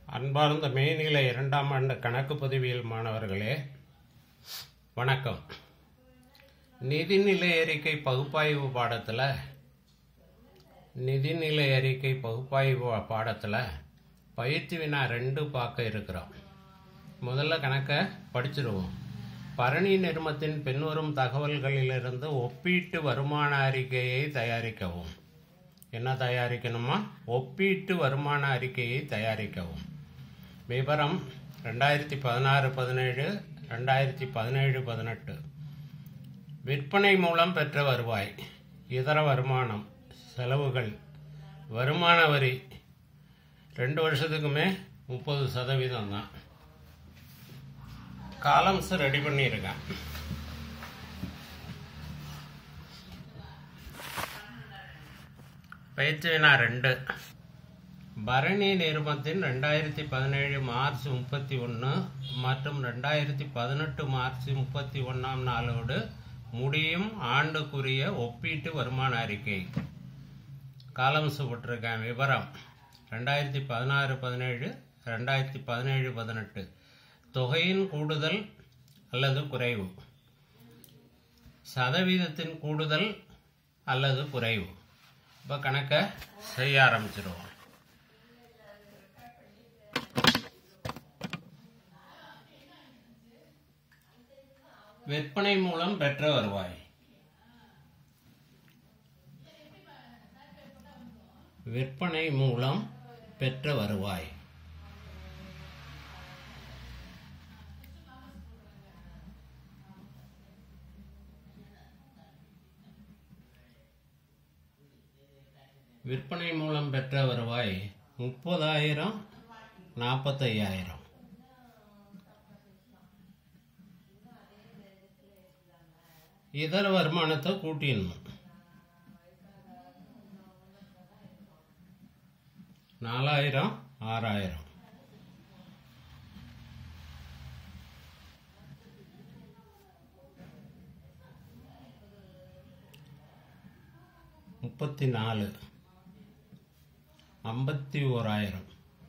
அன்பார்ந்த மெய்நிலை இரண்டாம் ஆண்டு கணக்கு பதிவியல் மாணவர்களே வணக்கம் நிதிநிலை அறிக்கை பகுப்பாய்வு பாடத்தில் நிதிநிலை அறிக்கை பகுப்பாய்வு பாடத்தில் பயிற்சி வினா ரெண்டு பார்க்க இருக்கிறோம் முதல்ல கணக்கை படிச்சிருவோம் பரணி நிறுமத்தின் பின்வரும் தகவல்களிலிருந்து ஒப்பீட்டு வருமான அறிக்கையை தயாரிக்கவும் என்ன தயாரிக்கணுமா ஒப்பீட்டு வருமான அறிக்கையை தயாரிக்கவும் விவரம் ரெண்டாயிரத்தி பதினாறு பதினேழு ரெண்டாயிரத்தி பதினேழு பதினெட்டு விற்பனை மூலம் பெற்ற வருவாய் இதர வருமானம் செலவுகள் வருமான வரி ரெண்டு வருஷத்துக்குமே முப்பது சதவீதம் தான் காலம்ஸ் ரெடி பண்ணியிருக்கேன் பயிற்சி வினா ரெண்டு பரணி நிறுவனத்தின் ரெண்டாயிரத்தி பதினேழு மார்ச் முப்பத்தி ஒன்று மற்றும் ரெண்டாயிரத்தி பதினெட்டு மார்ச் முப்பத்தி ஒன்றாம் நாளோடு முடியும் ஆண்டுக்குரிய ஒப்பீட்டு வருமான அறிக்கை காலம்ஸ் போட்டிருக்கேன் விவரம் ரெண்டாயிரத்தி பதினாறு பதினேழு ரெண்டாயிரத்தி பதினேழு பதினெட்டு தொகையின் கூடுதல் அல்லது குறைவு சதவீதத்தின் கூடுதல் அல்லது குறைவு இப்போ கணக்கை செய்ய ஆரம்பிச்சிருவோம் விற்பனை மூலம் பெற்ற வருவாய் விற்பனை மூலம் பெற்ற வருவாய் விற்பனை மூலம் பெற்ற வருவாய் முப்பதாயிரம் நாற்பத்தையாயிரம் இதர வருமானத்தை கூட்டிடணும் நாலாயிரம் ஆறாயிரம் முப்பத்தி நாலு ஐம்பத்தி ஓராயிரம்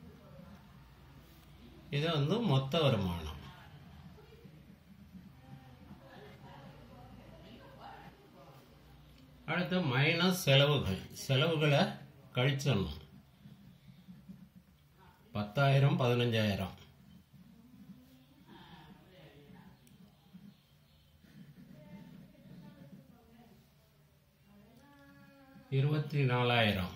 இது வந்து மொத்த வருமானம் அடுத்து மைனஸ் செலவுகள் செலவுகளை கழிச்சிடணும் பத்தாயிரம் பதினஞ்சாயிரம் இருபத்தி நாலாயிரம்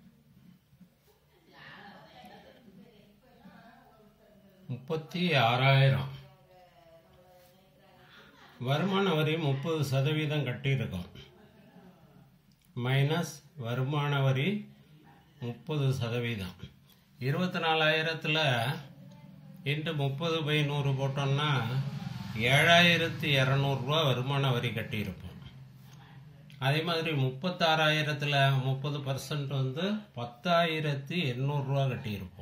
முப்பத்தி ஆறாயிரம் வருமான வரி முப்பது சதவீதம் கட்டியிருக்கோம் மைனஸ் வருமான வரி முப்பது சதவீதம் இருபத்தி நாலாயிரத்தில் இன்று முப்பது பை நூறு போட்டோம்னா ஏழாயிரத்தி இரநூறுவா வருமான வரி கட்டியிருப்போம் அதே மாதிரி முப்பத்தாறாயிரத்தில் முப்பது பர்சன்ட் வந்து பத்தாயிரத்தி எண்ணூறுரூவா கட்டியிருப்போம்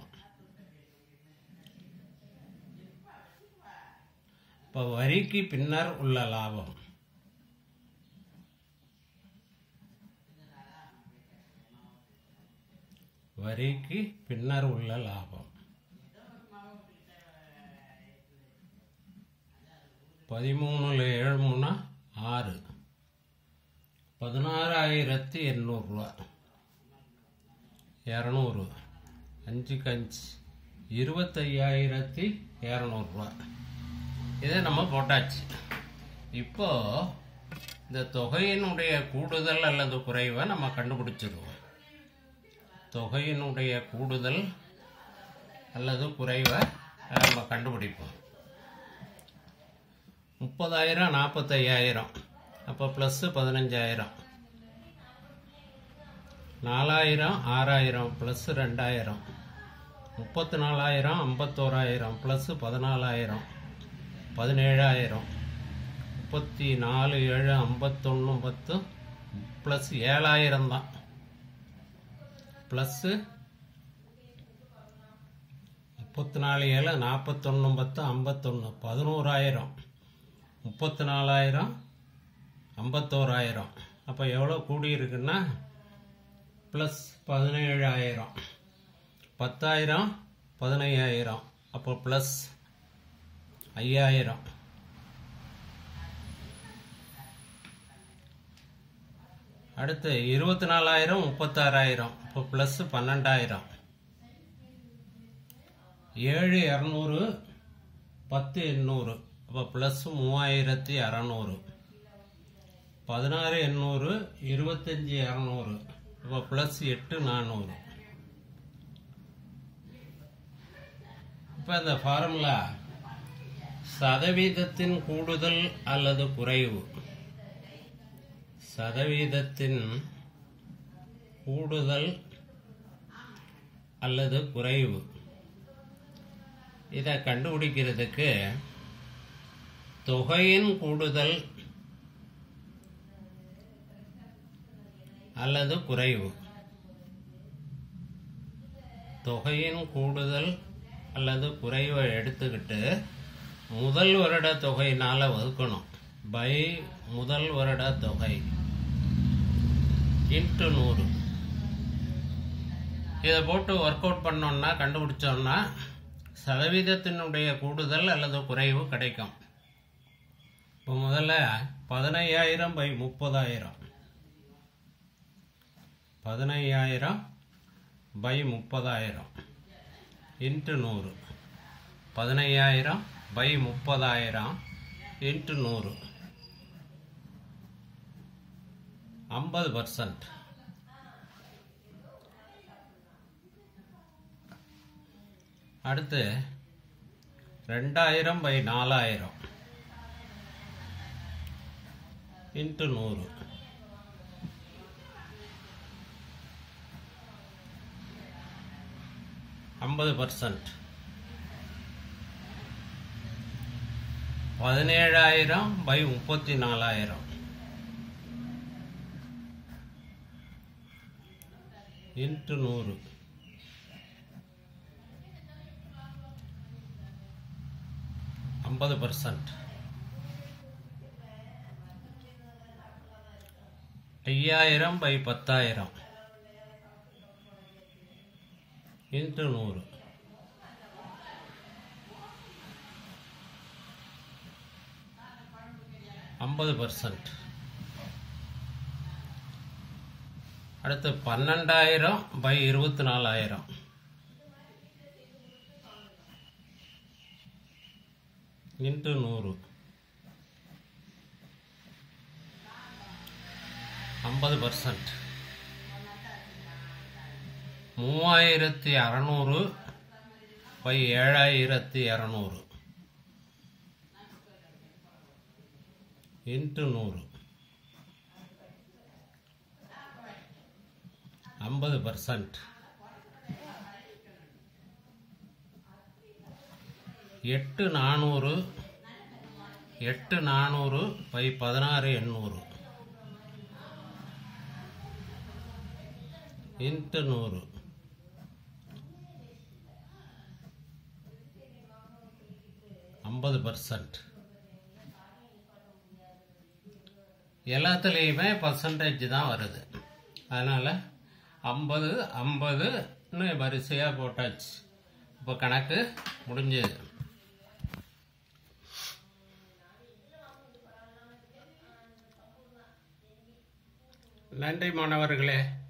இப்போ வரிக்கு பின்னர் உள்ள லாபம் வரிக்கு பின்னர் உள்ள லாபம் பதிமூணுல ஏழு மூணு ஆறு பதினாறாயிரத்தி எண்ணூறுரூவா இரநூறு அஞ்சுக்கு அஞ்சு இருபத்தையாயிரத்தி இரநூறுவா இதை நம்ம போட்டாச்சு இப்போ இந்த தொகையினுடைய கூடுதல் அல்லது குறைவை நம்ம கண்டுபிடிச்சிருவோம் தொகையினுடைய கூடுதல் அல்லது குறைவை நம்ம கண்டுபிடிப்போம் முப்பதாயிரம் நாற்பத்தையாயிரம் அப்போ ப்ளஸ்ஸு பதினஞ்சாயிரம் நாலாயிரம் ஆறாயிரம் ப்ளஸ் ரெண்டாயிரம் முப்பத்தி நாலாயிரம் ஐம்பத்தோராயிரம் ப்ளஸ்ஸு பதினாலாயிரம் பதினேழாயிரம் முப்பத்தி நாலு ஏழு ஐம்பத்தொன்று பத்து ப்ளஸ் ஏழாயிரம் தான் ப்ளஸ்ஸு முப்பத்தி நாலு ஏழு நாற்பத்தொன்று பத்து ஐம்பத்தொன்று பதினோராயிரம் முப்பத்தி நாலாயிரம் ஐம்பத்தோராயிரம் அப்போ எவ்வளோ கூடியிருக்குன்னா ப்ளஸ் பதினேழாயிரம் பத்தாயிரம் பதினையாயிரம் அப்போ ப்ளஸ் ஐயாயிரம் அடுத்து இருபத்தி நாலாயிரம் முப்பத்தாறாயிரம் இப்போ ப்ளஸ் பன்னெண்டாயிரம் ஏழு இரநூறு பத்து எண்ணூறு அப்போ ப்ளஸ் மூவாயிரத்தி அறநூறு பதினாறு எண்ணூறு இருபத்தஞ்சி இரநூறு அப்போ ப்ளஸ் எட்டு நானூறு இப்போ இந்த ஃபார்முலா சதவீதத்தின் கூடுதல் அல்லது குறைவு சதவீதத்தின் கூடுதல் அல்லது குறைவு இதை கண்டுபிடிக்கிறதுக்கு தொகையின் கூடுதல் அல்லது குறைவு தொகையின் கூடுதல் அல்லது குறைவை எடுத்துக்கிட்டு முதல் வருட தொகையினால வகுக்கணும் பை முதல் வருட தொகை இன்ட்டு நூறு இதை போட்டு ஒர்க் அவுட் பண்ணோம்னா கண்டுபிடிச்சோம்னா சதவீதத்தினுடைய கூடுதல் அல்லது குறைவு கிடைக்கும் இப்போ முதல்ல பதினையாயிரம் பை முப்பதாயிரம் பதினையாயிரம் பை முப்பதாயிரம் இன்ட்டு நூறு பதினையாயிரம் பை முப்பதாயிரம் இன்ட்டு நூறு ஐம்பது பர்சன்ட் அடுத்து ரெண்டாயிரம் பை நாலாயிரம் இன்ட்டு நூறு ஐம்பது பர்சன்ட் பதினேழாயிரம் பை முப்பத்தி நாலாயிரம் இன்ட்டு நூறு ஐம்பது பர்சன்ட் ஐயாயிரம் பை பத்தாயிரம் இன்ட்டு நூறு ஐம்பது பர்சன்ட் அடுத்து பன்னெண்டாயிரம் பை இருபத்தி நாலாயிரம் இன்ட்டு நூறு ஐம்பது பர்சன்ட் மூவாயிரத்தி அறநூறு பை ஏழாயிரத்தி இரநூறு இன்ட்டு நூறு ஐம்பது பர்சன்ட் எட்டு நானூறு எட்டு நானூறு பை பதினாறு எண்ணூறு இன்ட்டு நூறு ஐம்பது பர்சன்ட் எல்லாத்துலேயுமே பர்சன்டேஜ் தான் வருது அதனால் ஐம்பது ஐம்பதுன்னு வரிசையாக போட்டாச்சு இப்போ கணக்கு முடிஞ்சது நன்றி மாணவர்களே